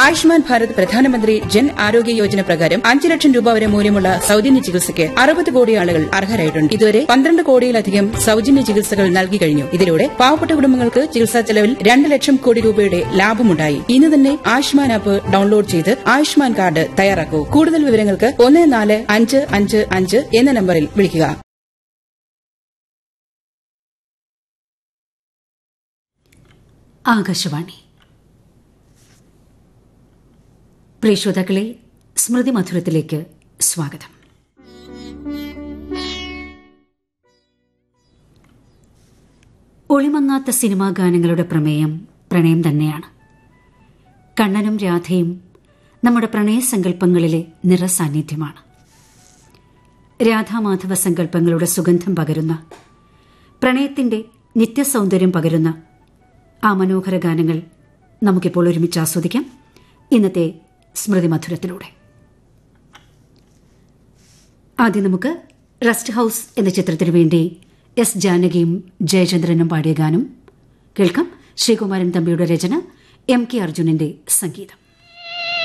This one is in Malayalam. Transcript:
ആയുഷ്മാൻ ഭാരത് പ്രധാനമന്ത്രി ജൻ ആരോഗ്യ യോജന പ്രകാരം അഞ്ച് ലക്ഷം രൂപ വരെ മൂല്യമുള്ള സൌജന്യ ചികിത്സയ്ക്ക് അറുപത് കോടി ആളുകൾ അർഹരായിട്ടുണ്ട് ഇതുവരെ പന്ത്രണ്ട് കോടിയിലധികം സൌജന്യ ചികിത്സകൾ നൽകി കഴിഞ്ഞു ഇതിലൂടെ പാവപ്പെട്ട കുടുംബങ്ങൾക്ക് ചികിത്സാ ചെലവിൽ രണ്ട് ലക്ഷം കോടി രൂപയുടെ ലാഭമുണ്ടായി ഇന്ന് തന്നെ ആയുഷ്മാൻ ആപ്പ് ഡൌൺലോഡ് ചെയ്ത് ആയുഷ്മാൻ കാർഡ് തയ്യാറാക്കൂ കൂടുതൽ വിവരങ്ങൾക്ക് ഒന്ന് നാല് അഞ്ച് അഞ്ച് അഞ്ച് എന്ന നമ്പറിൽ വിളിക്കുക ആകാശവാണി പ്രിയ ശ്രോതാക്കളെ സ്മൃതി മധുരത്തിലേക്ക് സ്വാഗതം ഒളിമങ്ങാത്ത സിനിമാ ഗാനങ്ങളുടെ പ്രമേയം പ്രണയം തന്നെയാണ് കണ്ണനും രാധയും നമ്മുടെ പ്രണയസങ്കല്പങ്ങളിലെ നിറസാന്നിധ്യമാണ് രാധാമാധവ സങ്കല്പങ്ങളുടെ സുഗന്ധം പകരുന്ന പ്രണയത്തിന്റെ നിത്യസൗന്ദര്യം പകരുന്ന ആ മനോഹര ഗാനങ്ങൾ നമുക്കിപ്പോൾ ഒരുമിച്ച് ആസ്വദിക്കാം ഇന്നത്തെ സ്മൃതി മധുരത്തിലൂടെ ആദ്യം നമുക്ക് റെസ്റ്റ് ഹൌസ് എന്ന ചിത്രത്തിനു വേണ്ടി എസ് ജാനകിയും ജയചന്ദ്രനും പാടിയ ഗാനം കേൾക്കാം ശ്രീകുമാരൻ തമ്പിയുടെ രചന എം കെ അർജുനന്റെ സംഗീതം